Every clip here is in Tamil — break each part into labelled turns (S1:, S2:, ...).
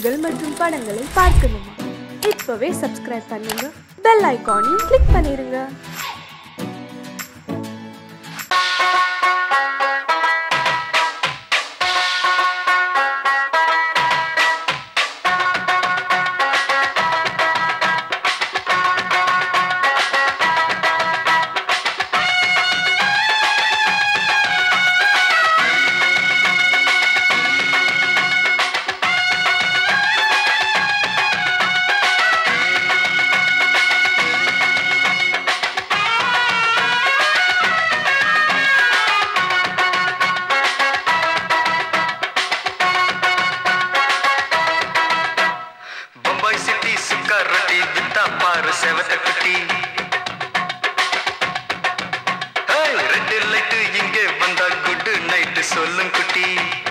S1: நிகழ்ச்சிகள் மற்றும் படங்களை பார்க்கணுமா இப்பவே சப்ஸ்கிரைப் பண்ணுங்க பெல் ஐகானையும் கிளிக் பண்ணிருங்க
S2: பம்பாய் சிட்டி சுக்கா ரொட்டி வித்தா பாரு செவத்த குட்டி ஏய், ரெண்டு லைட்டு இங்கே வந்தா குட் நைட்டு சொல்லும் குட்டி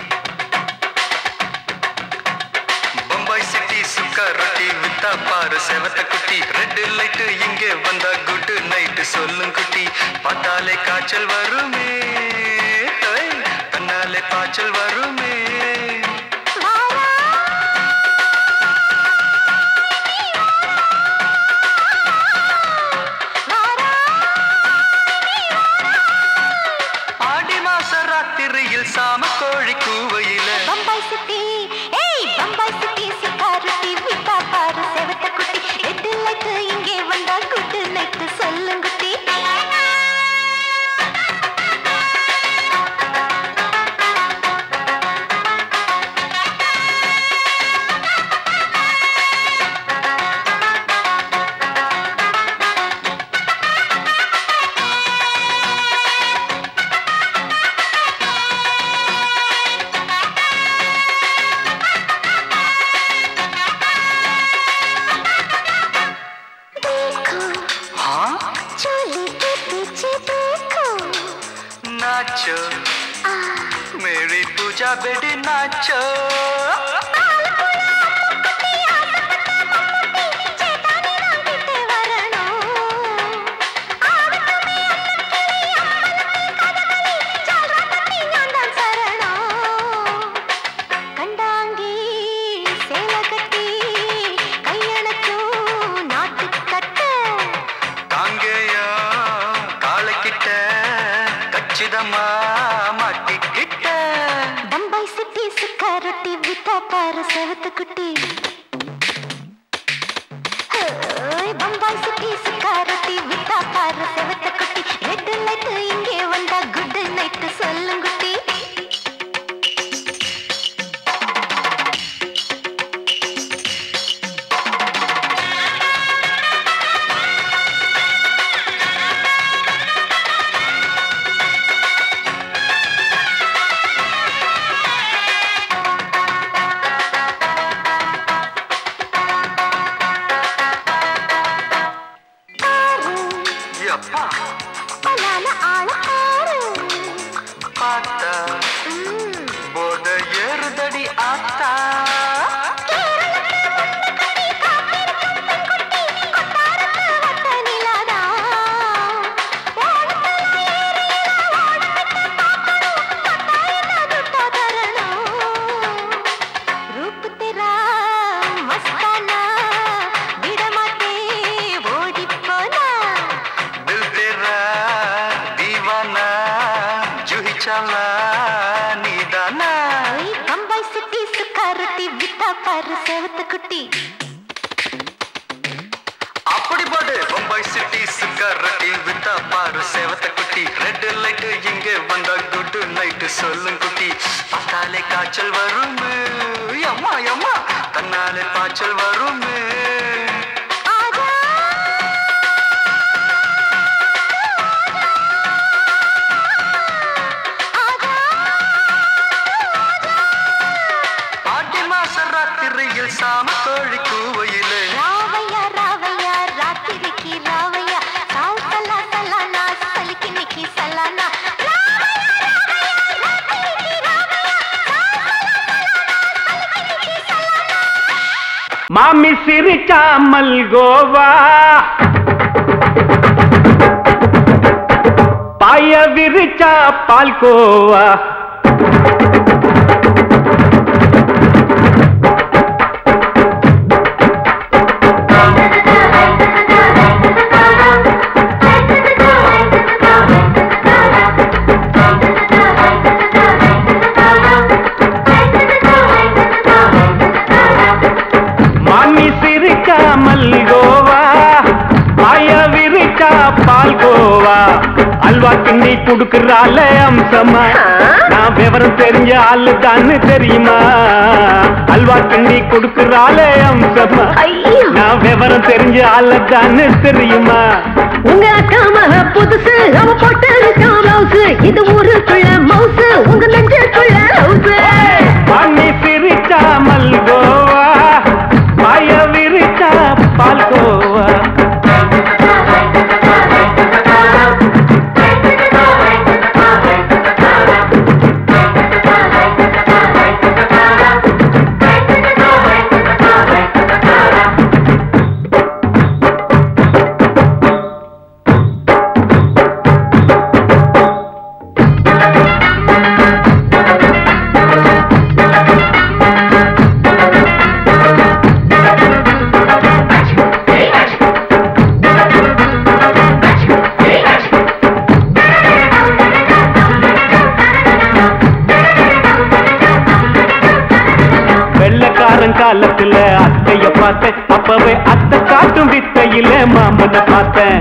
S2: பம்பாய் சிட்டி சுக்கா ரொட்டி வித்தா பாரு செவத்த குட்டி ரெண்டு லைட்டு இங்கே வந்தா குட் நைட்டு சொல்லும் குட்டி பார்த்தாலே காய்ச்சல் வருமே ஏய், தன்னாலே பாய்ச்சல் வருமே ஆடி மாச ராத்திரியில் சாம கோழி கூவையில
S3: பம்பாய் சிட்டி ஏய் பம்பாய் சிட்டி சிக்காரத்தி விட்டா பாரு செவத்த குட்டி எட்டு லைட்டு இங்கே வந்தா குட்டு நைட்டு சொல்லுங்குட்டி देखो
S2: हाँ
S3: चोली के पीछे देखो
S2: नाचो मेरी पूजा बेटी नाचो
S3: ചേട്ടാനെ വാങ്ങിട്ട് വരണോ ആവട്ടുമേ അമ്പലത്തിൽ ഞാൻ താൻ ശരണോ കണ്ടാങ്കി சேலை கட்டி கையணக்கும் நாட்டுக்கட்டு
S2: காங்கேயா காலைக்கிட்ட கச்சிதமா மாட்டிக்கிட்ட
S3: பம்பாய் சிட்டி சுக்கா ரொட்டி வித்தா பாரு செவத்து குட்டி ஹோய், பம்பாய் சிட்டி சுக்கா ரொட்டி வித்தா பாரு செவத்து குட்டி ரெட் லைட் இங்கே வந்தா குட் நைட் சொல்லுங்குட்டி ஆறு
S2: அப்பா
S3: பலான ஆள ஆறு
S2: பார்த்தா
S3: ம்,
S2: போத ஏறுதடி ஆத்தா
S3: கொட்டாரத்து வட்ட நிலாதா. ஓடத்துல ஏறினா ஓடப்பட்டு பார்க்கணும். கட்டாயத்தை துட்டா தரணும். ரூப் தெரா மஸ்தானா, விடமாட்டே ஓடிப் போனா.
S2: दिल तेरा दीवाना जूही चाला नीदाना
S3: ஓய், பம்பாய் சிட்டி சுக்காரத்தி வித்தா பாரு செவத்து குட்டி
S2: அப்படி போடு பம்பாய் சிட்டி சுக்கரட்டி வித்தா பாரு சேவத்த குட்டி ரெட் லைட் இங்க வந்தா குட் நைட் சொல்லும் குட்டி பார்த்தாலே காய்ச்சல் வரும் அம்மா அம்மா தன்னாலே பாய்ச்சல் வரும்
S3: ஆஜா ஆஜா
S2: ஆடி மாச ராத்திரியில் சாம கோழி கூவையிலே
S3: ராவையா ராவையா ராத்திரிக்கு ராவையா சாவு சல்லா சல்லானா சலிக்கு நிக்கி சல்லானா
S4: மாமி சிரிச்சா மல்கோவா பாய விரிச்சா பால்கோவா பால்கோவா அல்வா கிண்டி குடுக்கறால அம்சமா நான் விவரம் தெரிஞ்ச ஆளு தான்னு தெரியுமா அல்வா கிண்டி குடுக்கறால அம்சமா
S5: ஐயோ
S4: நான் விவரம் தெரிஞ்ச ஆளு தான்னு தெரியுமா
S5: உங்க அக்கா மக புதுசு அவ போட்டு பிளவுஸ் இது ஊருக்குள்ள மவுசு உங்க நெஞ்சுக்குள்ள ஹவுஸ்
S4: பண்ணி சிரிச்சா மல்கோவா பாய விரிச்சா பால்கோவா வெள்ளக்காரன் காலத்துல அத்தைய பார்த்தேன் அப்பவே அத்தை காட்டும் வித்தையில மாமனை பார்த்தேன்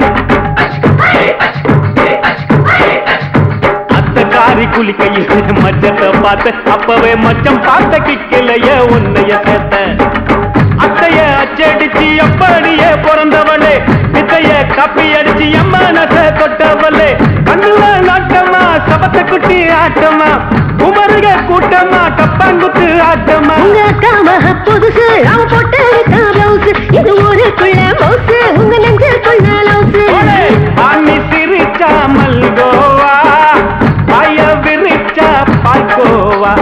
S4: அத்தை காரி குளிக்கையில மச்சத்தை பார்த்தேன் அப்பவே மச்சம் பார்த்த கிக்கலைய உன்னைய சேர்த்தேன் அத்தைய அச்சடிச்சு அப்படியே பிறந்தவளே வித்தைய கப்பி அடிச்சு எம்மனச தொட்டவளே கண்ணுல நாட்டமா சபத்த குட்டி ஆட்டமா குமருக கூட்டமா கப்பாங்குத்து ஆட்டமா
S5: உங்க அக்கா மக புதுசு அவ போட்டு பிளவுஸ் இது ஊருக்குள்ள மவுசு உங்க நெஞ்சுக்குள்ள
S4: ஓடே,
S5: லவுஸ்
S4: ஆணி சிரிச்சா மல்கோவா பாய விரிச்சா பால்கோவா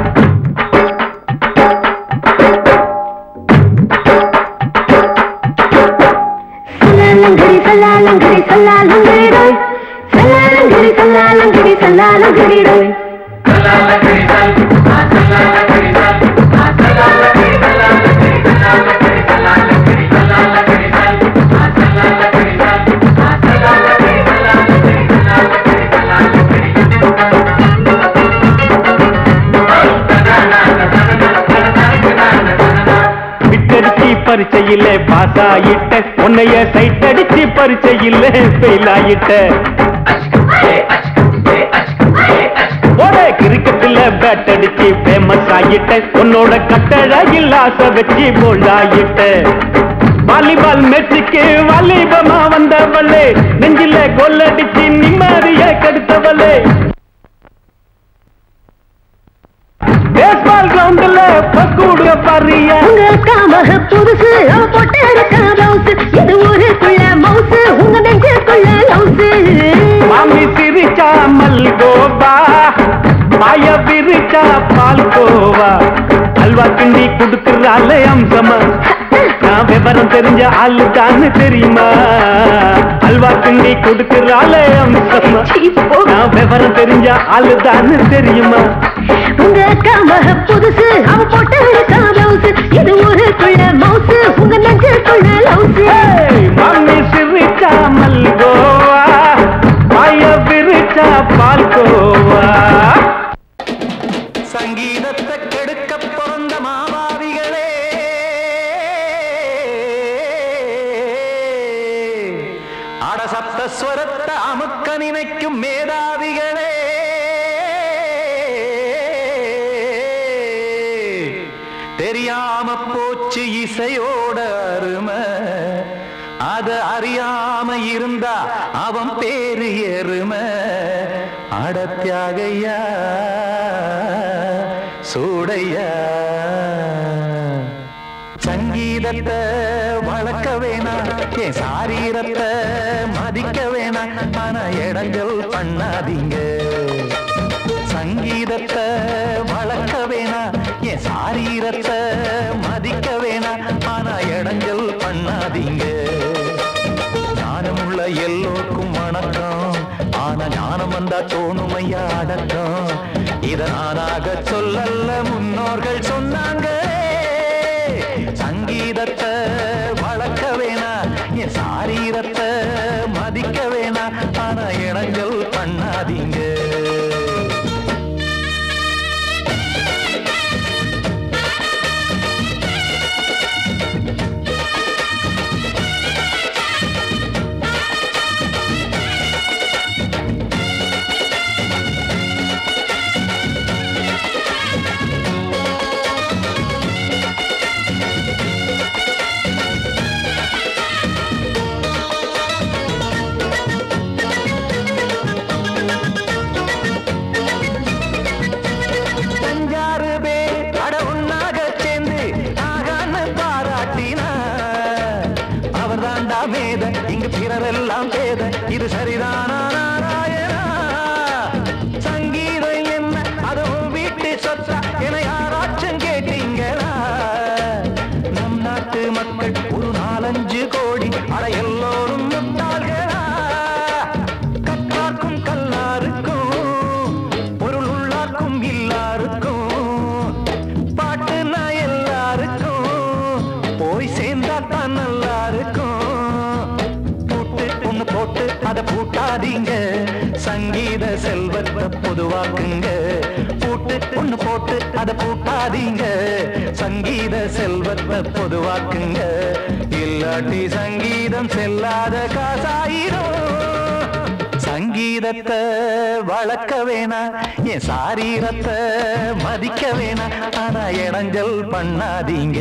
S5: சல்லாலங்கடி சல்லாலங்கடி சல்லாலங்கடி டோய் சல்லாலங்கடி சல்லாலங்கடி சல்லாலங்கடி டோய்
S4: விட்டடிச்சு பரிச்சையில பாஸ் ஆயிட்ட உன்னைய சைட் அடிச்சு பரிச்சையில ஃபெயில் ஆயிட்ட ஓட கிரிக்கெட்ல பேட் அடிச்சு ஃபேமஸ் ஆயிட்ட உன்னோட கட்டழகில் ஆசை வச்சு போல்ட் ஆயிட்ட வாலிபால் மேட்சுக்கு வாலிபமா வந்தவளே நெஞ்சில கோல் அடிச்சு நிம்மதிய கெடுத்தவளே பேஸ்பால் கிரவுண்ட்ல பக்கூடுக பாரியா
S5: உங்க அக்கா மக புதுசு அவ போட்டு பிளவுஸ் இது ஊருக்குள்ள மவுசு உங்க நெஞ்சுக்குள்ள லவுஸ்
S4: மாமி சிரிச்சா மல்கோவா பாய விரிச்சா பால்கோவா அல்வா கிண்டி குடுக்கறால அம்சமா நான் விவரம் தெரிஞ்ச ஆளு தான்னு தெரியுமா அல்வா கிண்டி குடுக்கறால அம்சமா நான் விவரம் தெரிஞ்ச ஆளு தான்னு தெரியுமா
S5: உங்க அக்கா மக புதுசு அவ போட்டு பிளவுஸ் இது ஊருக்குள்ள மவுசு உங்க நெஞ்சுக்குள்ள லவுஸ்
S4: ஏய், மாமி சிரிச்சா மல்கோவா பாய விரிச்சா பால்கோவா
S2: சங்கீதத்தை கெடுக்க பிறந்த மாவாதிகளே அடசப்த ஸ்வரத்தை அமுக்க நினைக்கும் மேதாவிகளே தெரியாம போச்சு இசையோட அருமை அத அறியாம இருந்தா அவன் பேரு எருமை அடத்தியாகையா சூடையா சங்கீதத்தை வளர்க்க வேணாம் என் சாரீரத்தை மதிக்க வேணாம் ஆனா இடங்கள் பண்ணாதீங்க சங்கீதத்தை வளர்க்க வேணாம் என் சாரீரத்தை மதிக்க வேணாம் ஆனா இடங்கள் பண்ணாதீங்க ஞானமுள்ள எல்லோருக்கும் வணக்கம் ஆனா ஞானம் வந்தா தோணுமையா அடக்கம் இத நானாக சொல்லல்ல முன்னோர்கள் சொன்னாங்க சங்கீதத்தை வளர்க்க வேணா என் சாரீரத்தை மதிக்க வேணா ஆனா இடங்கள் பண்ணாதீங்க அத பூட்டாதீங்க சங்கீத செல்வத்தை பொதுவாக்குங்க பூட்டு ஒண்ணு போட்டு அத பூட்டாதீங்க சங்கீத செல்வத்தை பொதுவாக்குங்க இல்லாட்டி சங்கீதம் செல்லாத காசாயிரும் சங்கீதத்தை வளர்க்க வேணா என் சாரீரத்தை மதிக்க வேணா ஆனா இடைஞ்சல் பண்ணாதீங்க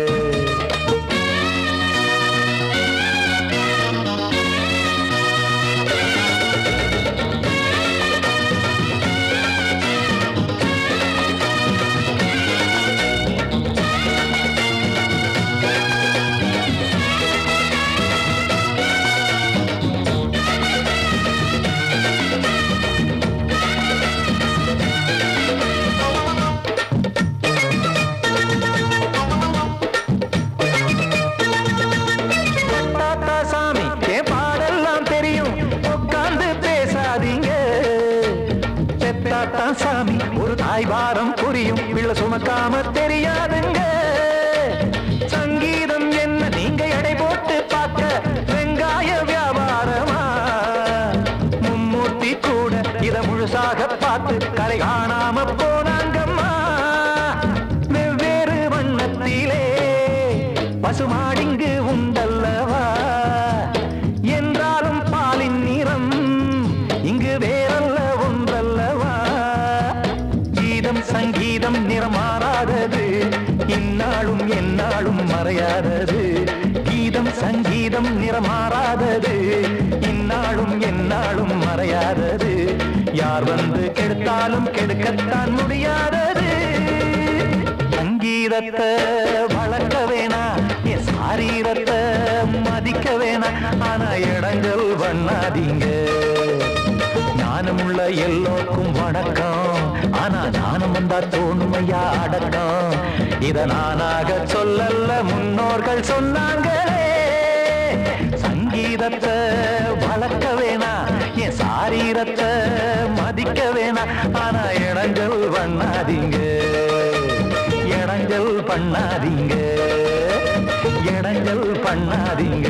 S2: தாத்தா சாமி என் பாடெல்லாம் தெரியும் உட்கார்ந்து பேசாதீங்க பெத்தாத்தா சாமி ஒரு தாய் வாரம் புரியும் பிள்ளை சுமக்காம தெரியாதுங்க சங்கீதம் என்ன நீங்க எடை போட்டு பார்க்க வெங்காய வியாபாரமா மும்மூர்த்தி கூட இத முழுசாக பார்த்து கரை காணாம போனாங்கம்மா வெவ்வேறு வண்ணத்திலே பசுமாடிங்கு உண்டல்லவா என்றாலும் பாலின் நிறம் இங்கு வேறல்ல ஒன்றல்லவா கீதம் சங்கீதம் நிறமாறாதது இந்நாளும் எந்நாளும் மறையாதது கீதம் சங்கீதம் நிறமாறாதது இந்நாளும் எந்நாளும் மறையாதது யார் வந்து கெடுத்தாலும் கெடுக்கத்தான் முடியாதது சங்கீதத்தை வளர்க்க வேணா என் சாரீரத்தை மதிக்க வேணா ஆனா இடங்கள் பண்ணாதீங்க ஞானமுள்ள எல்லோருக்கும் வணக்கம் ஆனா ஞானம் வந்தா தோணுமையா அடக்கம் இத நானாக சொல்லல்ல முன்னோர்கள் சொன்னாங்களே சங்கீதத்தை வளர்க்க வேணா என் சாரீரத்தை மதிக்க வேணா ஆனா இடங்கள் பண்ணாதீங்க இடங்கள் பண்ணாதீங்க இடங்கள் பண்ணாதீங்க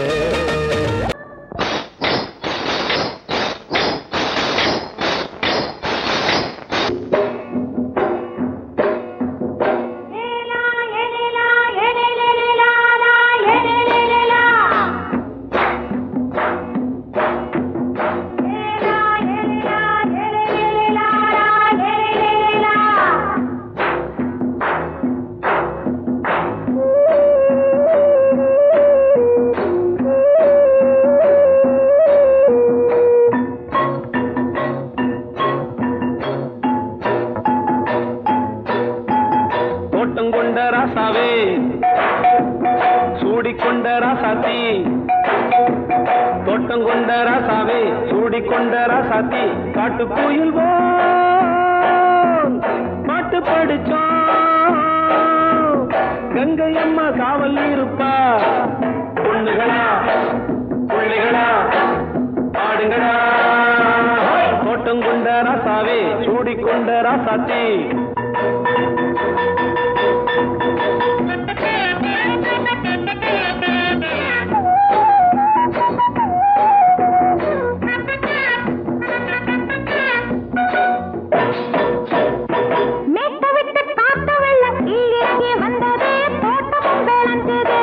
S4: தோட்டம் கொண்ட ராசாவே சூடிக்கொண்ட ராசாத்தி தோட்டம் கொண்ட ராசாவே சூடிக்கொண்ட ராசாத்தி காட்டு கோயில் பாட்டு படிச்சோம் கங்கை அம்மா காவல் இருப்பா பொண்ணுகளா பிள்ளைகளா ஆடுங்களா தோட்டம் கொண்ட ராசாவே சூடிக்கொண்ட ராசாத்தி
S3: மேட்ட விட்டு காத்த வெள்ளம் இங்கே வந்தது தோட்டமும் விளைஞ்சது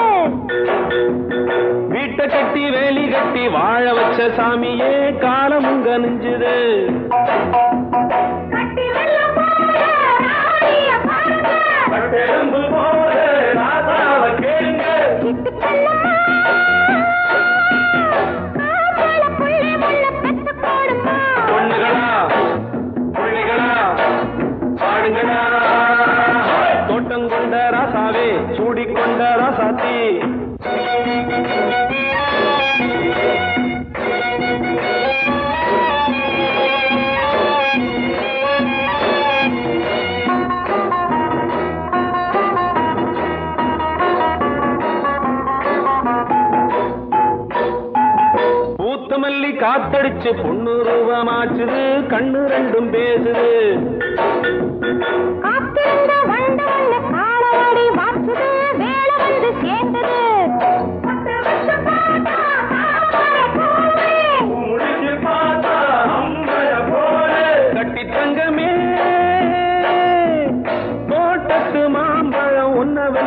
S4: வீட்டை கட்டி வேலி கட்டி வாழ வச்ச சாமியே காலம் உங்க நெஞ்சுது
S3: கட்டி வெள்ளம் போல ராணிய பாருங்க
S4: பட்டெலும்பு போல ராசாவை கேளுங்க
S3: சிட்டு செல்லம்மா காதல புள்ளி முள்ள பெத்து போடுமா
S4: பொண்ணுகளா பிள்ளைகளா பாடுங்களா தோட்டம் கொண்ட ராசாவே சூடிக்கொண்ட ராசாத்தி பூத்த மல்லி காத்தடிச்சு பொண்ணு ரூபமாச்சுது கண்ணு ரெண்டும் பேசுது
S3: காத்திருந்த வண்டு வந்து காலவாடி வாச்சுது வேலை வந்து சேர்ந்தது பத்து வருஷம் போட்டா காலவாடி போவே.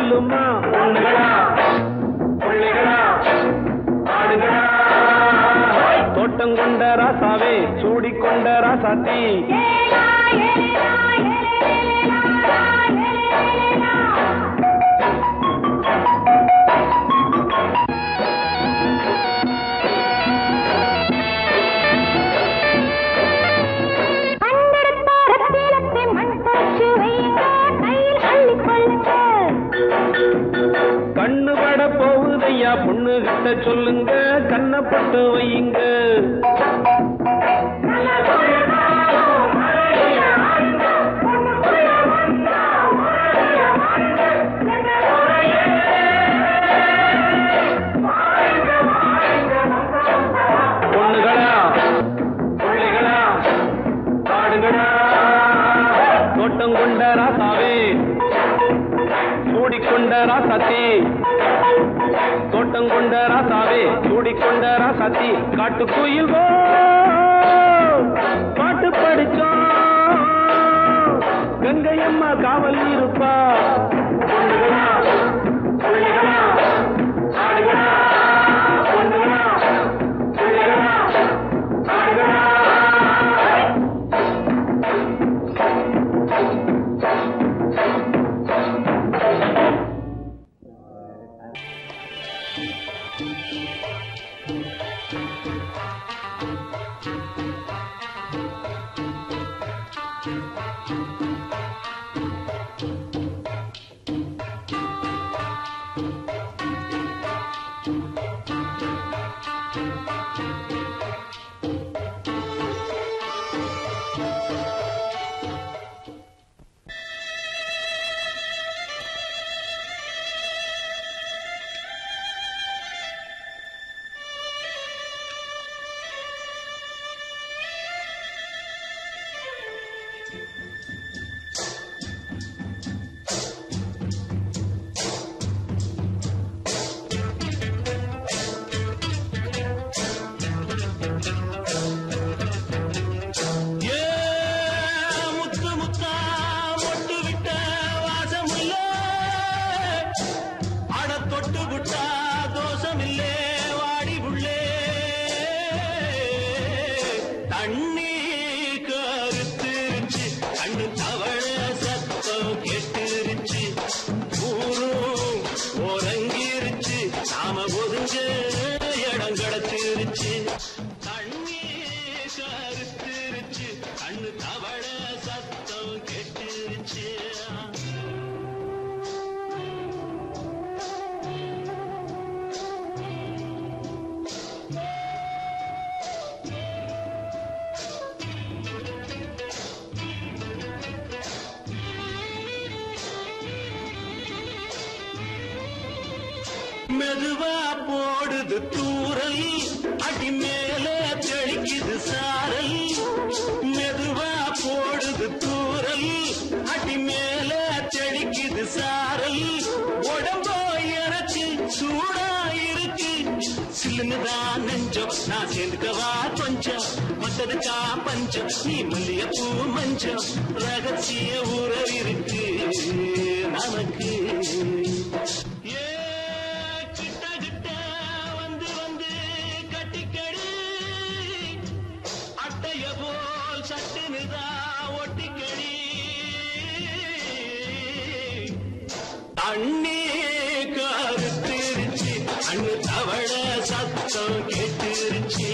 S4: சொல்லுமா பொண்ணுகளா பிள்ளைகளா ஆடுகளா தோட்டம் கொண்ட ராசாவே சூடிக்கொண்ட ராசாத்தி கண்ணு பட போகுதையா பொண்ணு கிட்ட சொல்லுங்க கண்ணப்பட்டு வையுங்க பொண்ணுகளா பிள்ளைகளா ஆடுகளா தோட்டம் கொண்ட ராசாவே சூடிக்கொண்ட ராசாத்தி தோட்டம் கொண்ட ராசாவே சூடிக்கொண்ட ராசாத்தி காட்டுக்குயில் போ பாட்டு படிச்சோம் கங்கையம்மா காவல் இருப்பா பொண்ணுகளா, பிள்ளைகளா, ஆடுகளா, பொண்ணுகளா, பிள்ளைகளா, ஆடுகளா. ஏ முத்து முத்தா மொட்டு விட்ட வாசமில்ல அட தொட்டு விட்டா தோஷமில்லே வாடி உள்ளே தண்ணி கருத்துருச்சு கண்ணு தவழ சத்தம் கெட்டுருச்சு ஊரும் உறங்கிருச்சு நாம ஒதுங்க இடம் கிடச்சிருச்சு தண்ணி கருத்துருச்சு கண்ணு தவழ சத்தம் கெட்டுருச்சு மெதுவா போடுது தூரல் அடி மேல தெளிக்குது சாரல் மெதுவா போடுது தூரல் அடி மேல தெளிக்குது சாரல் உடம்போ எனக்கு சூடா இருக்கு சில்லுன்னுதான் நெஞ்சம் நான் சேர்ந்துக்கவா கொஞ்சம் மத்ததுக்கா பஞ்சம் நீ மல்லிய பூ மஞ்சம் ரகசிய உறவு இருக்கு நமக்கு ஏ கிட்ட கிட்ட வந்து வந்து கட்டிக்கடி அட்டைய போல் சட்டுனுதா ஒட்டிக்கடி தண்ணி கருத்திருச்சு அண்ணு தவழ சத்தம் கேட்டுருச்சு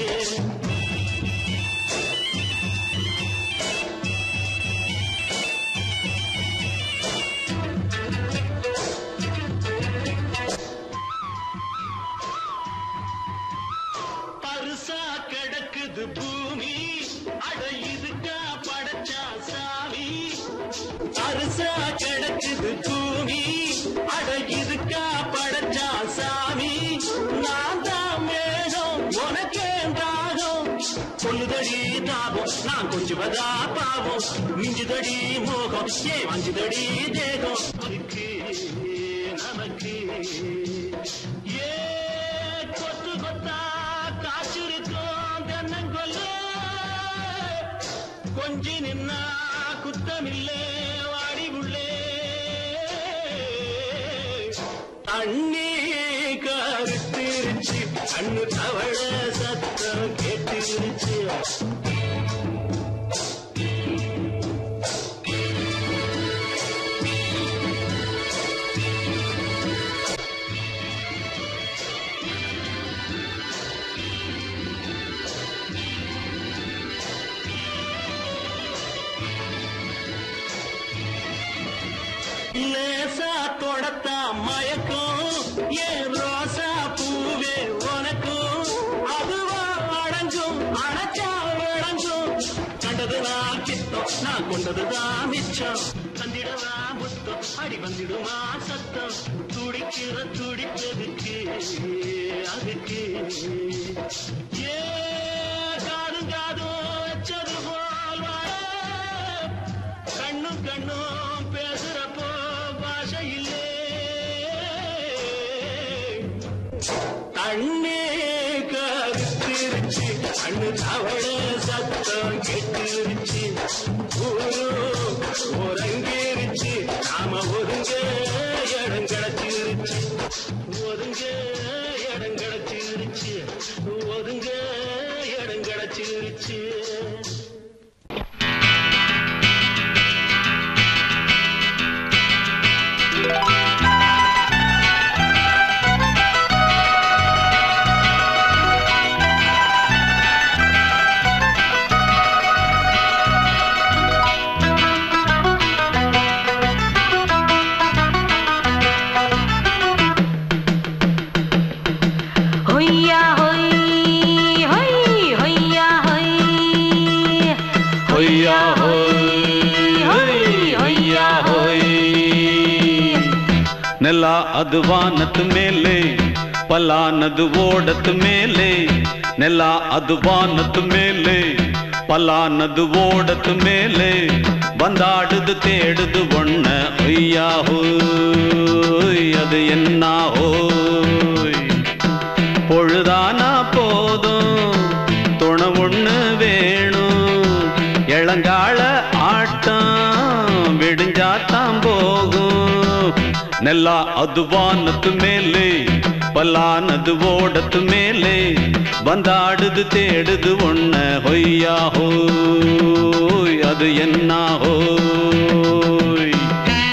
S4: பருசா கிடக்குது பூமி அட இதுக்கா படைச்சா சாமி பருசா கிடக்குது பூமி அட இதுக்கா படைச்சா சாமி நான் தான் மேகம் உனக்கே தாகம் சொல்லுதடி தாபம் நான் கொஞ்சுவதா பாவம் மிஞ்சுதடி மோகம் ஏ வஞ்சுதடி தேகம் அதுக்கு நமக்கு ஏ கொத்து கொத்தா காய்ச்சிருக்கோம் தென்னங்கொல்ல கொஞ்சி நின்னா குத்தமில்லே வாடி உள்ளே தண்ணி கருத்திருச்சு கண்ணு தவழ சத்தம் கேட்டுருச்சு லேசா தொடத்தா மயக்கும் ஏன் ரோசா பூவே உனக்கும் அதுவா அடைஞ்சும் அடைச்சா விளைஞ்சும் கண்டதுதான் சித்தம் நான் கொண்டதுதான் மிச்சம் தந்திடவா முத்தம் அடி வந்திடுமா சத்தம் துடிக்கிற துடிப்பதுக்கு அதுக்கு ஏ காதும் காதும் வச்சது போல் வாழ கண்ணும் கண்ணும் பேசுறப்போ பாஷை இல்லே தண்ணி கருத்திருச்சு கண்ணு தவழ சத்தம் கெட்டுருச்சு ஊரு ஒரங்கிருச்சு நாம ஒருங்க இடம் கிடச்சிருச்சு ஒதுங்க இடம் கிடச்சிருச்சு ஒதுங்க இடம் கிடச்சிருச்சு
S5: ஹொய்யா ஹொய் ஹொய் ஹொய்யா ஹொய்
S4: ஹொய்யா ஹொய் ஹொய்யா ஹொய் ನೆಲ ಅದು ವಾನದ ಮೇಲೆ ಪಲಾನದು ಓಡದ ಮೇಲೆ ನೆಲ ಅದು ವಾನದ ಮೇಲೆ ಪಲಾನದು ಓಡದ ಮೇಲೆ ಬಂದಾಡುದು தேடுது ஒண்ண ஒய்யா ஹோய் அது என்ன ஹோய் பொழுதானா போதும் துணை ஒண்ணு வேணும் இளங்கால ஆட்டம் விடிஞ்சாத்தான் போகும் நெல்லா அது வானத்து மேலே பல்லானது ஓடத்து மேலே வந்தாடுது தேடுது ஒண்ண ஹொய்யா ஹோய் அது என்ன ஹோய்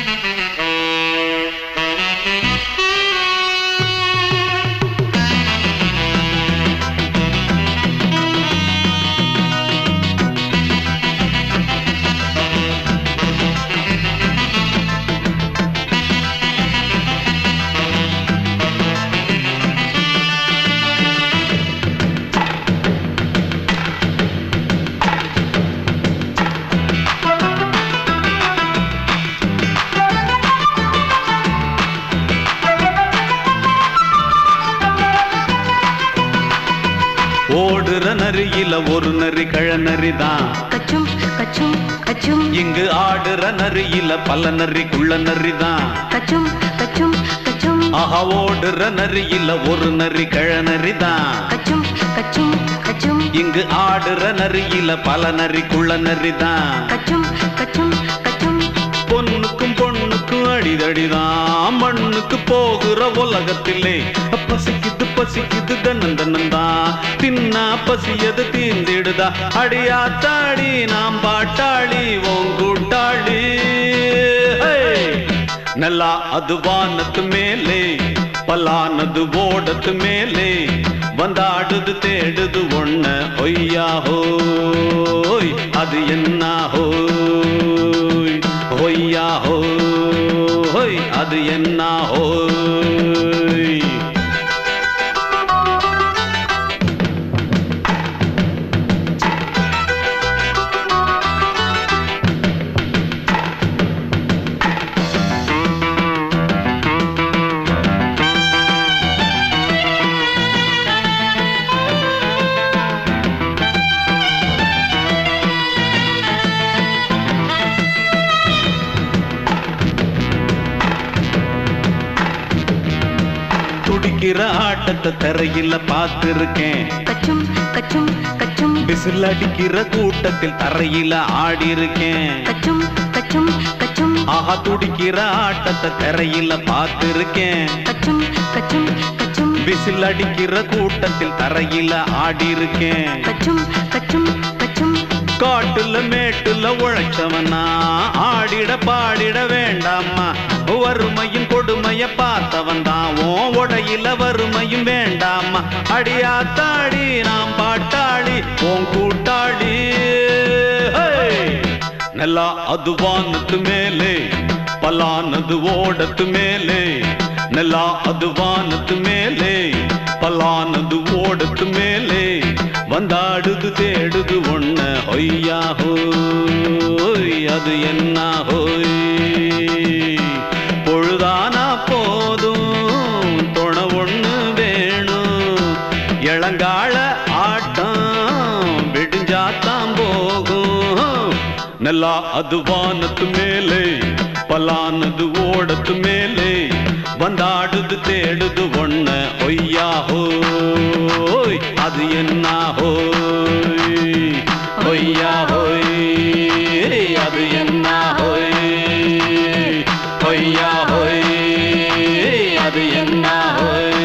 S4: ஓடுற நரியில ஒரு நரி கழநரி தான்
S5: கச்சும் கச்சும் கச்சும்
S4: இங்கு ஆடுற நரியில பல நரி குள்ள நரி தான்
S5: கச்சும் கச்சும் கச்சும்
S4: ஆஹா ஓடுற நரியில ஒரு நரி கழநரி தான்
S5: கச்சும் கச்சும் கச்சும்
S4: இங்கு ஆடுற நரியில பல நரி குள்ள நரி தான்
S5: கச்சும் கச்சும் கச்சும்
S4: பொண்ணுக்கும் பொண்ணுக்கும் அடிதடிதான் மண்ணுக்கு போகிற உலகத்திலே பசிக்குது பசிக்குது தன்னன் தன்னந்தான் தின்னா பசியது தீந்திடுதா அடியாத்தாடி நாம் பாட்டாளி உன் கூட்டாளி ஹே! நல்லா அது வானத்து மேலே பலானது ஓடத்து மேலே வந்தாடுது தேடுது ஒண்ண ஒய்யா ஹோய் அது என்ன ஹோய் ஹொய்யா ஹோய் அது என்ன ஹோய் துடிக்கிற ஆட்டத்தை தரையில பார்த்திருக்கேன்
S5: கச்சும் கச்சும் கச்சும்
S4: விசில் அடிக்கிற கூட்டத்தில் தரையில ஆடி இருக்கேன்
S5: கச்சும் கச்சும் கச்சும்
S6: ஆஹா துடிக்கிற ஆட்டத்தை திரையில பார்த்திருக்கேன்
S3: கச்சும் கச்சும் கச்சும்
S6: விசில் அடிக்கிற கூட்டத்தில் தரையில ஆடி இருக்கேன்
S3: கச்சும் கச்சும் கச்சும்
S6: காட்டுல மேட்டுல உழைச்சவனா ஆடிட பாடிட வேண்டாமா வறுமையும் கொடுமைய பார்த்தவன் தான் ஓ உடையில வறுமையும் வேண்டாமா அடியாத்தாடி நாம் பாட்டாளி ஓன் கூட்டாளி ஹே! நல்லா அது வானத்து மேலே பலானது ஓடத்து மேலே நல்லா அது வானத்து மேலே பலானது ஓடத்து மேலே வந்தாடுது தேடுது ஒண்ண ஒய்யா ஹோய் அது என்ன ஹோய் பொழுதானா போதும் துணை ஒண்ணு வேணும் இளங்கால ஆட்டம் விடிஞ்சாத்தான் போகும் நல்லா அது வானத்து மேலே பலானது ஓடத்து மேலே வந்தாடுது தேடுது ஒண்ண ஒய்யா ஹோய் அது என்ன ஹோய் ஒய்யா ஹோய் அது என்ன ஹோய் ஒய்யா ஹோய் அது என்ன ஹோய்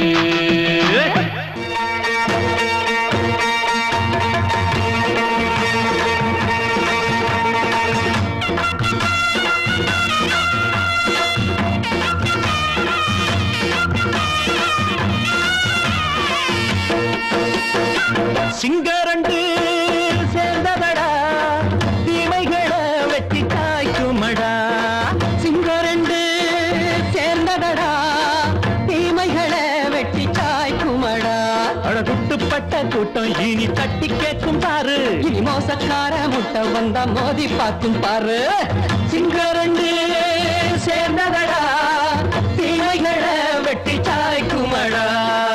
S4: சிங்கரண்டு சேர்ந்ததடா தீமைகளை வெட்டி காய்க்குமடா
S7: சிங்கரண்டு சேர்ந்ததடா தீமைகளை வெட்டி காய்க்குமடா
S4: அழகுட்டுப்பட்ட கூட்டம் இனி தட்டி கேட்கும் பாரு
S7: இனி மோசக்கார முட்டை வந்தா மோதி பார்க்கும் பாரு
S4: சிங்கரண்டு சேர்ந்ததடா தீமைகளை வெட்டி காய்க்குமடா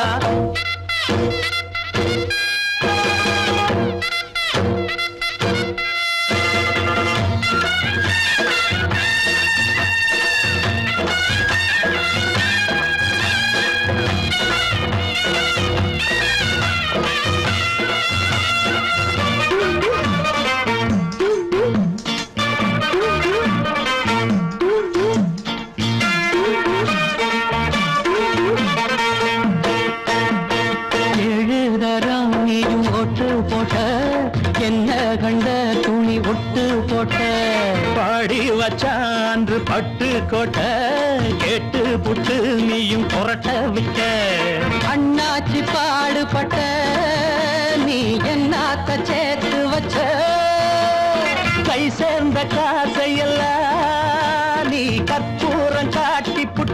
S7: எழுதரம் நீயும் ஒட்டு போட்ட என்ன கண்ட துணி ஒட்டு போட்ட
S4: பாடி வச்சான்று பட்டு கோட்டை கேட்டு புட்டு நீயும் புரட்ட விட்ட
S7: அண்ணாச்சி பாடுபட்ட நீ என்னாத்த சேர்த்து வச்ச
S4: கை சேர்ந்த காசையெல்லாம் நீ கற்பூரம் காட்டி புட்ட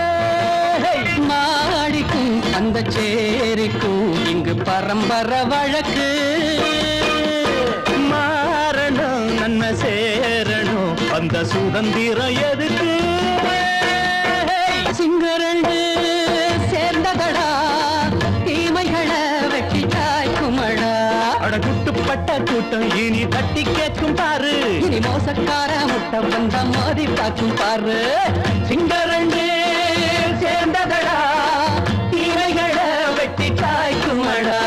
S7: மாடிக்கும் அந்த சேரிக்கும் இங்கு பரம்பரை வழக்கு
S4: மாறணும் நன்மை சேரணும் அந்த சுதந்திரம் எதுக்கு
S7: சிங்கரண்டு சேர்ந்ததடா தீமைகளை வெட்டி காய்க்குமடா
S4: அடகுட்டுப்பட்ட கூட்டம் இனி தட்டி கேட்கும் பாரு
S7: இனி மோசக்கார முட்டை வந்தா மோதி பார்க்கும் பாரு
S4: சிங்கரண்டு சேர்ந்ததடா தீரைகளை வெட்டி காய்க்குமடா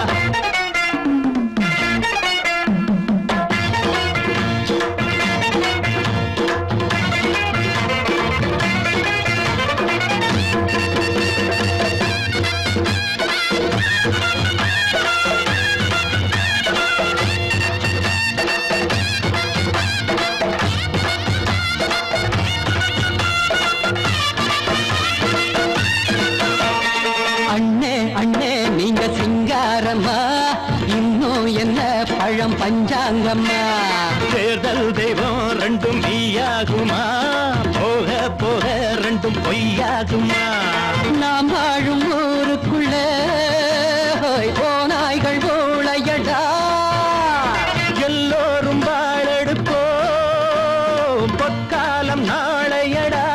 S7: அண்ணே அண்ணே நீங்க சிங்காரம்மா இன்னும் என்ன பழம் பஞ்சாங்கம்மா
S4: தேர்தல் தெய்வம் ரெண்டும் மெய்யாகுமா போக போக ரெண்டும் பொய்யாகுமா
S7: நாம் வாழும் ஊருக்குள்ள ஹோய், ஓநாய்கள் ஊழையடா
S4: எல்லோரும் வாழெடுப்போம் பொற்காலம் நாளையடா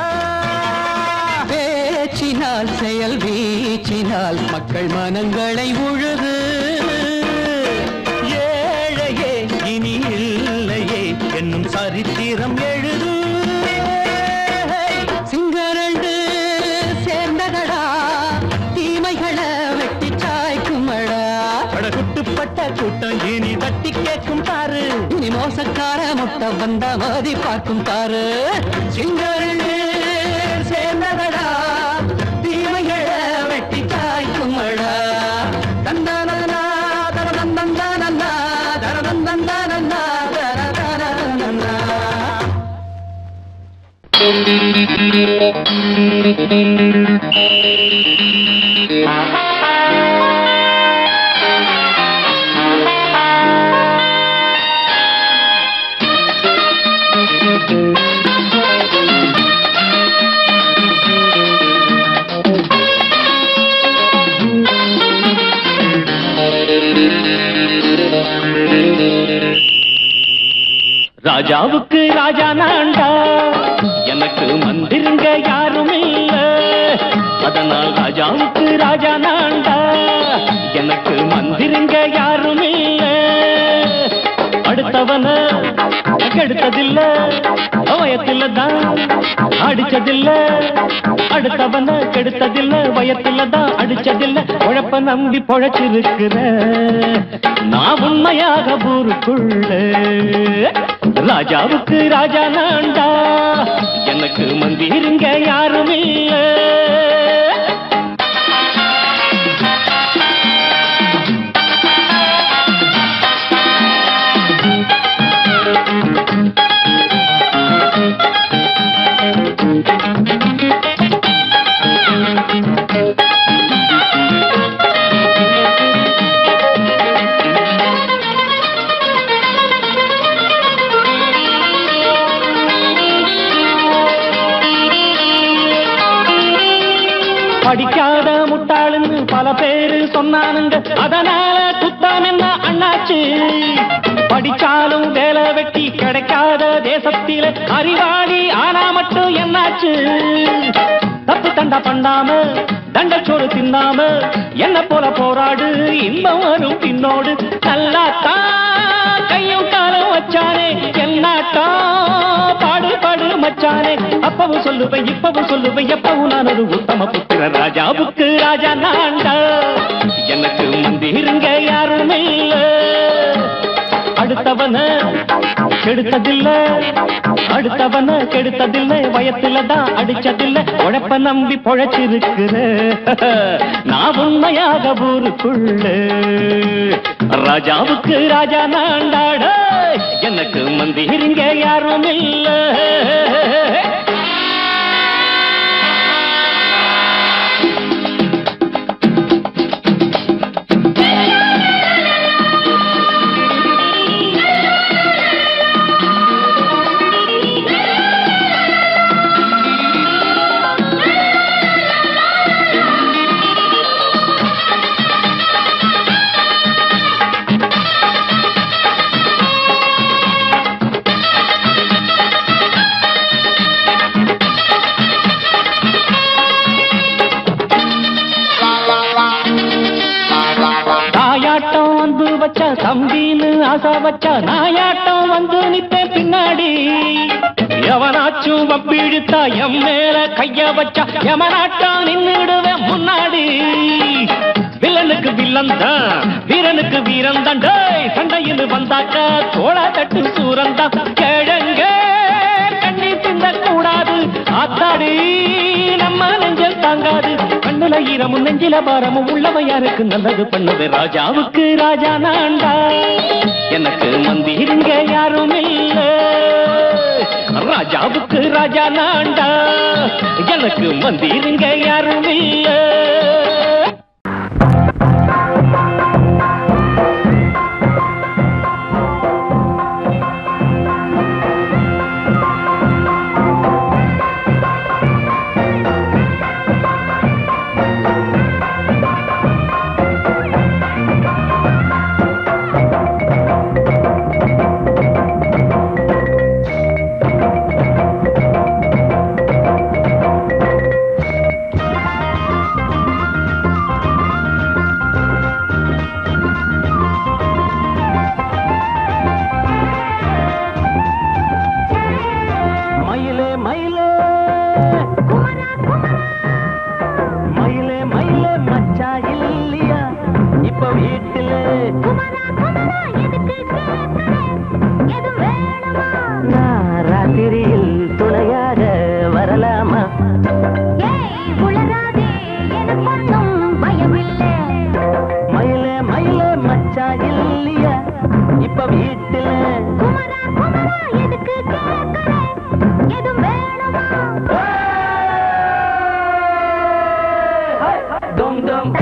S7: பேச்சினால் செயல் வீச்சினால் மக்கள் மனங்களை உழுது
S4: ஏழையே இனி இல்லையே என்னும் சரித்திரம் எழுது
S7: சிங்கரண்டு சேர்ந்ததடா தீமைகளை வெட்டி சாய்க்குமடா
S4: படகுட்டுப்பட்ட கூட்டம் இனி தட்டி கேட்கும் பாரு
S7: இனி மோசக்கார முட்டை வந்த மதி பார்க்கும் பாரு சிங்கரே சேர்ந்ததடா தீமைகளை வெட்டி காய்க்குமடா தந்தானனா தரதந்தந்தானன்னா தரதந்தந்தானன்னா தரதந்தந்தானன்னா
S4: ராஜாவுக்கு ராஜா நான்டா எனக்கு மந்திருங்க யாரும் இல்ல அதனால் ராஜாவுக்கு ராஜா நான்டா எனக்கு மந்திருங்க யாரும் இல்ல அடுத்தவன கெடுத்ததில்ல வயத்துல தான் அடிச்சதில்ல அடுத்தவன கெடுத்ததில்ல வயத்துல தான் அடிச்சதில்ல உழப்ப நம்பி பொழைச்சிருக்கிற நான் உண்மையாக ஊருக்குள்ள ராஜாவுக்கு ராஜா நான்டா எனக்கு மந்திருங்க யாரும் இல்ல படிக்காத முட்டாளுன்னு பல பேரு சொன்னானுங்க அதனால குத்தம் என்ன அண்ணாச்சு படிச்சாலும் வேலை வெட்டி கிடைக்காத தேசத்தில அறிவாளி ஆனா மட்டும் என்னாச்சு தப்பு தண்டா பண்ணாம தண்டச்சோறு தின்னாம என்ன போல போராடு இன்பம் வரும் பின்னோடு நல்லாத்தான் கையும் காலம் வச்சானே என்னாட்டா பாடு பாடு மச்சானே அப்பவும் சொல்லுவேன் இப்பவும் சொல்லுவேன் எப்பவும் நான் ஒரு உத்தம புத்திர ராஜாவுக்கு ராஜா நான்டா எனக்கு மந்திருங்க யாரும் இல்ல அடுத்தவன கெடுத்ததில்ல அடுத்தவன கெடுத்ததில்ல வயத்துல தான் அடிச்சதில்ல உழைப்ப நம்பி பொழைச்சிருக்கிற நான் உண்மையாக ஊருக்குள்ள ராஜாவுக்கு ராஜா நான்டாட எனக்கு மந்திருங்க யாரும் இல்ல தாயாட்டம் வந்து வச்ச தம்பின்னு ஆசை வச்ச நாயாட்டம் வந்து நிப்பேன் பின்னாடி எவனாச்சும் வப்பிழுத்தா எம் மேல கைய வச்சா எவனாட்டம் நின்னுடுவேன் முன்னாடி வில்லனுக்கு வில்லன் தான் வீரனுக்கு வீரன் தான் டேய் சண்டையில் வந்தாக்க தோளா தட்டு சூரன் தான் கிழங்க கண்ணி சிந்த கூடாது ஆத்தாடி நம்ம நெஞ்சல் தாங்காது கண்ணுல ஈரமும் நெஞ்சில பாரமும் உள்ளவன் யாருக்கு நல்லது பண்ணது ராஜாவுக்கு ராஜா நான்டா எனக்கு மந்திருங்க யாரும் இல்ல ராஜாவுக்கு ராஜா நான்டா எனக்கு மந்திருங்க யாரும் இல்ல மயிலே மயிலே மயிலே மயிலே மச்சா இல்லையா இப்ப வீட்டுல
S3: குமரா குமரா எதுக்கு கேட்கிறேன் எதுவும்
S4: dum dum.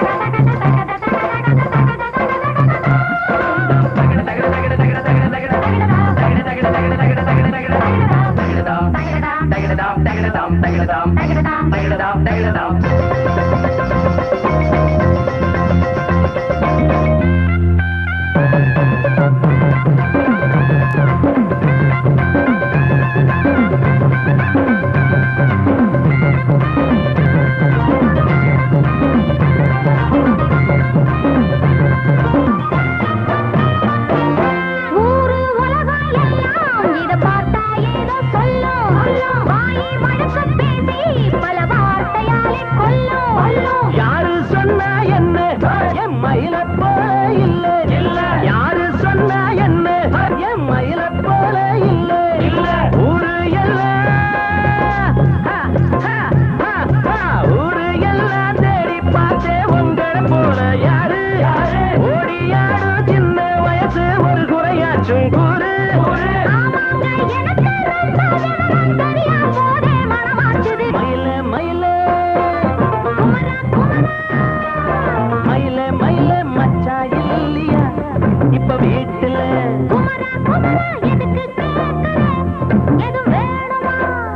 S3: ஊரு உலகம் எல்லாம் இத பார்த்தா ஏதோ சொல்லும் வாயை வழக்க பேசி பல வார்த்தையாலே கொல்லும்
S4: யாரு சொன்னா என்ன என் மயில போல இல்ல இல்ல யாரு சொன்னா என்ன என் மயில போல இல்ல இல்ல ஊரு எல்லாம் ஹா, ஹா, ஹா, ஹா. ஊரு எல்லாம் தேடி பார்த்தே உங்களை போல யாரு ஓடியாடு சின்ன வயசு ஒரு குறையாச்சும் கூறு
S3: ஆமாங்க எனக்கு ரொம்ப விவரம் தெரியாம போதே மனமாச்சுது
S4: மயில மயில
S3: குமரா குமரா
S4: மயில மயில மச்சா இல்லையா இப்ப வீட்டுல
S3: குமரா குமரா எதுக்கு கேட்குற எது வேணுமா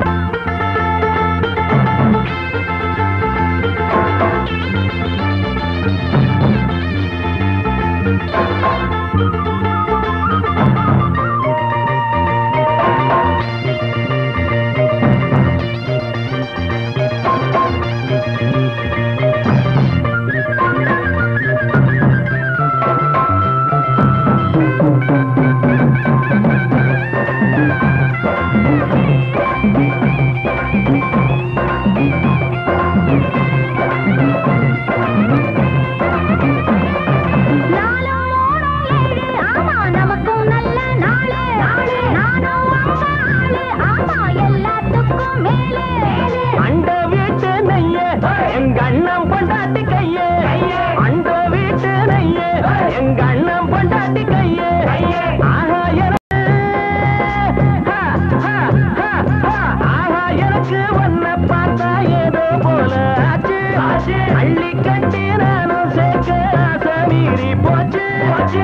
S3: நாலும் மூணும் ஏழு ஆமா நமக்கும் நல்ல நாளு நானும் அம்மா ஆளு ஆமா எல்லாத்துக்கும் மேலே
S4: அண்ட வீட்டு நெய்ய எங்க அண்ணன் பொண்டாட்டி கைய அண்ட வீட்டு நெய்ய எங்க அண்ணன் பொண்டாட்டி கைய ஆஹா எனக்கு ஹா, ஹா, ஹா, ஹா. ஆஹா எனக்கு உன்னை பார்த்தா ஏதோ போல ஆச்சு அள்ளி கட்டி நானும் சேர்க்க ஆசை மீறி போச்சு போச்சு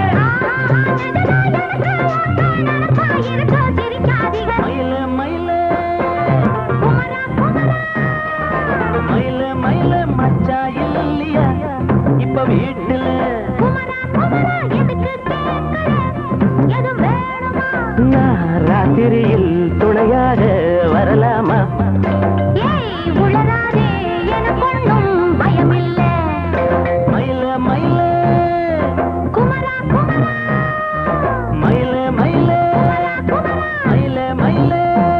S3: இருக்கோ சிரிக்காதீங்க
S4: மயில மயில
S3: குமரா குமரா
S4: மயில மயில மச்சா இல்லையா இப்ப வீட்டுல
S3: குமரா குமரா எதுக்கு கேட்குற எது வேணுமா
S4: நான் ராத்திரியில் துணையாக வரலாமா
S3: ஏய் உளராதே எனக்கொன்னும் பயமில்ல
S4: மயில மயில
S3: குமரா குமரா
S4: மயில மயில மயில மயில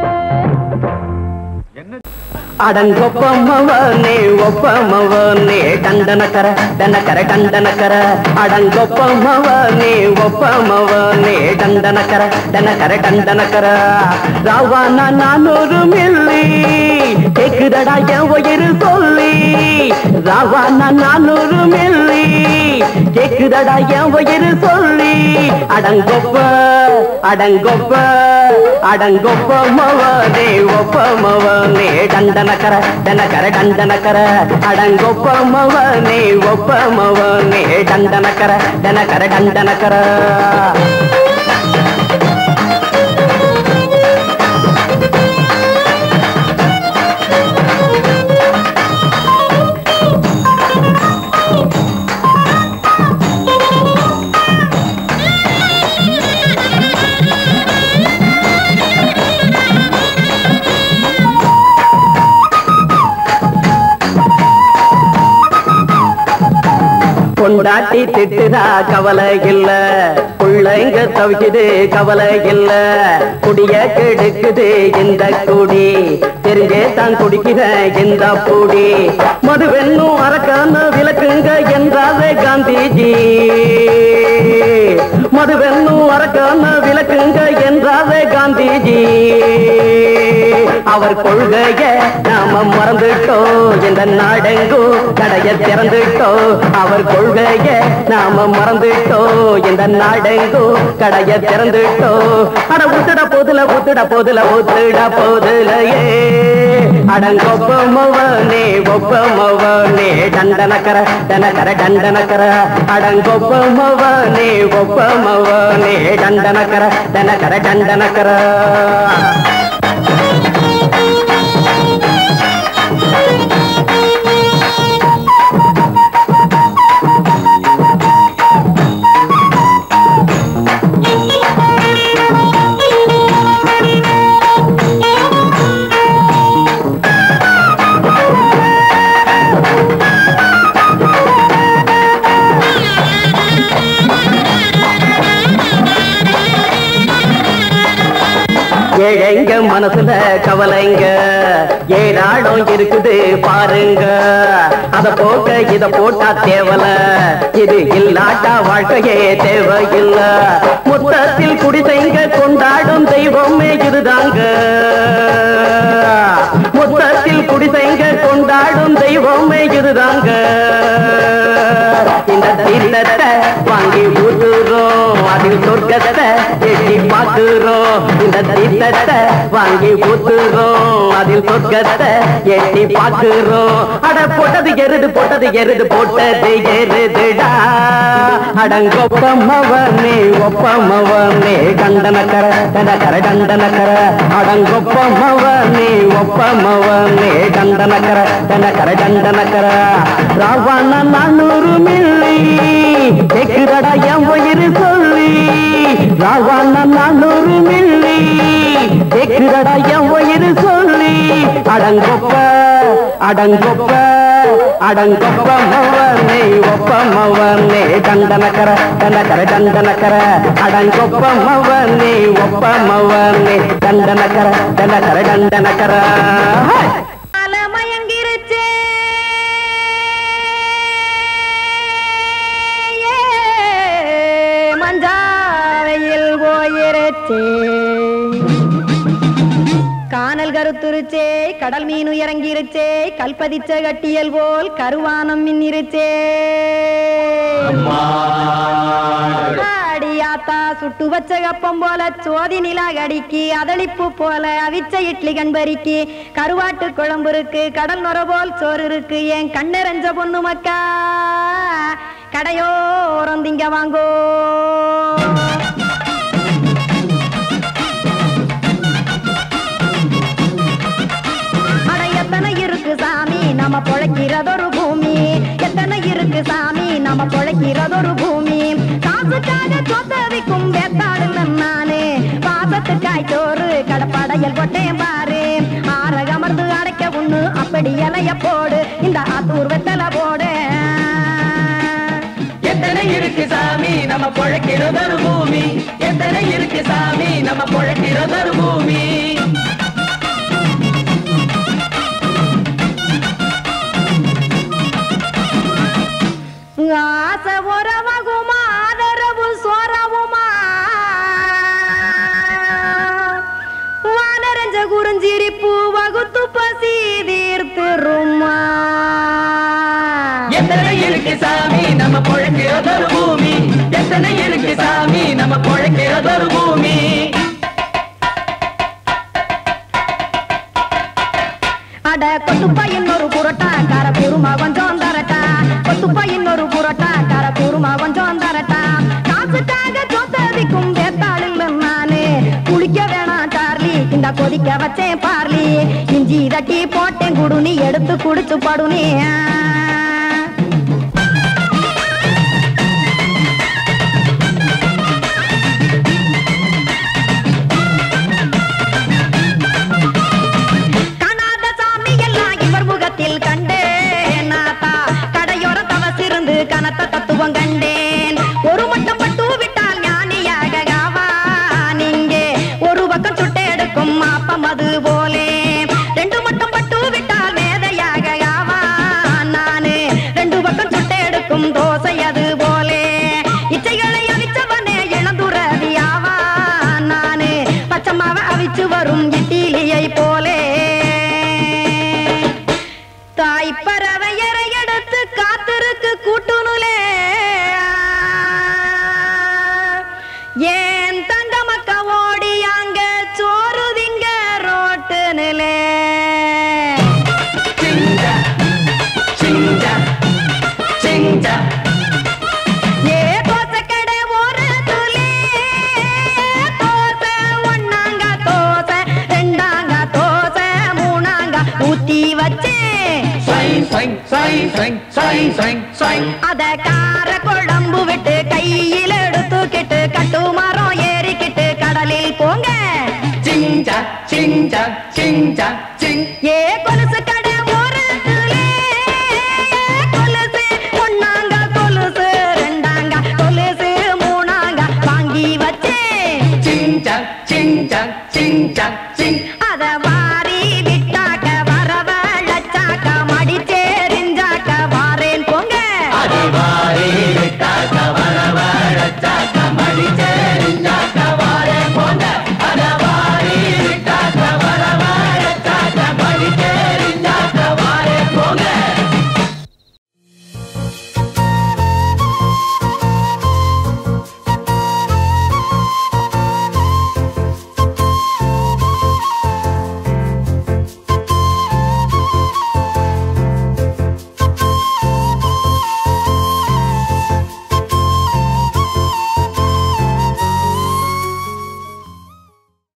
S7: அடங்கொப்பமவனே ஒப்பமவனே டண்டனக்கர டனக்கர டண்டனக்கர அடங்கொப்பமவனே ஒப்பமவனே டண்டனக்கர டனக்கர டண்டனக்கர ராவானா நானூறு மில்லி கேக்குதடா என் உயிர் சொல்லி ராவானா நானூறு மில்லி கேக்குதடா என் உயிர் சொல்லி அடங்கொப்ப அடங்கொப்ப அடங்கொப்ப மவனே ஒப்ப மவனே டண்டனக்கர டனக்கர டண்டனக்கர அடங்கொப்ப மவனே ஒப்ப மவனே டண்டனக்கர டனக்கர டண்டனக்கர பொண்டாட்டி திட்டுதா கவலை இல்ல பிள்ளைங்க தவிக்குது கவலை இல்ல குடிய கெடுக்குது இந்த குடி தெரிஞ்சே தான் குடிக்கிற இந்த பூடி மதுவென்னும் அரக்கான விளக்குங்க என்றாரே காந்திஜி மதுவென்னும் அரக்கான விளக்குங்க என்றாரே காந்திஜி
S8: அவர் கொள்கைய நாம மறந்துட்டோம் இந்த நாடெங்கும் கடைய திறந்துட்டோம் அவர் கொள்கைய நாம மறந்துட்டோம் இந்த நாடெங்கும் கடைய திறந்துட்டோம் அட ஊத்துட போதுல ஊத்துட போதுல ஊத்துட போதுலையே அடங்கொப்பமவனே ஒப்பமவனே டண்டனக்கர டனக்கர டண்டனக்கர அடங்கொப்பமவனே ஒப்பமவனே டண்டனக்கர டனக்கர டண்டனக்கர ஏழைங்க மனசுல கவலைங்க ஏழாடம் இருக்குது பாருங்க அத போக்க இத போட்டா தேவல இது இல்லாட்டா வாழ்க்கையே தேவையில்ல மொத்தத்தில் குடிசைங்க கொண்டாடும் தெய்வமே இதுதாங்க மொத்தத்தில் குடிசைங்க கொண்டாடும் தெய்வமே இதுதாங்க இந்த தீர்த்தத்தை வாங்கி ஊத்துறோம் அதில் சொர்க்கத்தை எட்டி பார்க்கிறோம் இந்த தீர்த்தத்தை வாங்கி ஊத்துறோம் அதில் சொர்க்கத்தை எட்டி பார்க்கிறோம் அட போட்டது எருது போட்டது எருது போட்டது எருதுடா அடங்கொப்பமவனே ஒப்பமவனே கண்டனக்கர கண்டனக்கர கண்டனக்கர அடங்கொப்பமவனே ஒப்பமவனே கண்டனக்கர கண்டனக்கர கண்டனக்கர ராவண நானூறு மில்லி கேக்குதடா என் உயிர் சொல்லி ராவண நானூறு மில்லி கேக்குதடா என் உயிர் சொல்லி அடங்கொப்ப அடங்கொப்ப அடங்கொப்ப மவனே ஒப்ப மவனே தண்டனக்கர தண்டக்கர தண்டனக்கர அடங்கொப்ப மவனே ஒப்ப மவனே தண்டனக்கர தண்டக்கர தண்டனக்கர
S3: மயங்கிருச்சே மஞ்சாவையில் போயிருச்சே கானல் கருத்துருச்சே கடல் மீன் இறங்கிருச்சே கல்பதிச்ச கட்டியல் போல் கருவானம் மின்னிருச்சே அடியாத்தா சுட்டு வச்ச கப்பம் போல சோதி நிலா கடிக்கு அதளிப்பு போல அவிச்ச இட்லி கண்பறிக்கு கருவாட்டு குழம்பு இருக்கு கடல் நுர போல் சோறு இருக்கு என் கண்ணெரஞ்ச பொண்ணு மக்கா கடையோரம் திங்க வாங்கோ அட எத்தனை இருக்கு சாமி நம்ம பொழைக்கிறதொரு பூமி எத்தனை இருக்கு சாமி நம்ம பொழைக்கிறதொரு பூமி காசுக்காக சொத்தவிக்கும் வேத்தாடுங்க நானு பாசத்துக்காய் சோறு கடப்படையல் போட்டேன் பாரு ஆற அமர்ந்து அடைக்க ஒண்ணு அப்படி இலைய போடு இந்த ஆத்தூர் வெத்தலை போடு
S8: எத்தனை இருக்கு சாமி நம்ம பொழைக்கிறதொரு பூமி எத்தனை இருக்கு சாமி நம்ம பொழைக்கிறதொரு பூமி
S3: ஆசை உறவகுமா ஆதரவு சோரவுமா வானரஞ்ச குறிஞ்சிரிப்பு வகுத்து பசி தீர்த்துருமா
S8: எத்தனை இருக்கு சாமி நம்ம பொழைக்கிறதொரு பூமி எத்தனை இருக்கு சாமி நம்ம பொழைக்கிறதொரு பூமி
S3: அட கொத்துப்பா இன்னொரு புரோட்டா கார குருமா கொஞ்சம் தரட்டா கொத்துப்பா இன்னொரு புரோட்டா கார குருமா கொஞ்சம் தரட்டா காசுக்காக சொத்ததிக்கும் வேத்தாளில் நானு குளிக்க வேணாம் சார்லி இந்த கொதிக்க வச்சேன் பார்லி இஞ்சி தட்டி போட்டேன் குடுனி எடுத்து குடிச்சு படுனி காணாத சாமி எல்லாம் இவர் முகத்தில் கண்டேன் நாத்தா கடையோர தவசிருந்து கனத்த தத்துவம் கண்டேன் ஒரு மட்டம் பட்டு விட்டால் ஞானியாக ஆவான் இங்கே ஒரு பக்கம் சுட்டு எடுக்கும் மாப்பம் அது போலே ரெண்டு மட்டம் பட்டு விட்டால் மேதையாக ஆவான் நானு ரெண்டு பக்கம் சுட்டு எடுக்கும் தோசை அது போலே இச்சைகளை அவிச்சவனே இளந்துறவி ஆவான் நானு பச்சமாவ அவிச்சு வரும் இட்டிலியை போலே
S8: சிங்கா சிங்கா
S3: ஏ தோசை கடை ஓரத்துலே தோசை ஒண்ணாங்க தோசை ரெண்டாங்க தோசை மூணாங்க ஊத்தி வச்சேன்
S8: சை சை சை சை சை சை சை
S3: அத கார குழம்பு விட்டு கையில் எடுத்துக்கிட்டு கட்டு மரம் ஏறிக்கிட்டு கடலில் போங்க
S8: சிங்கா சிங்கா சிங்கா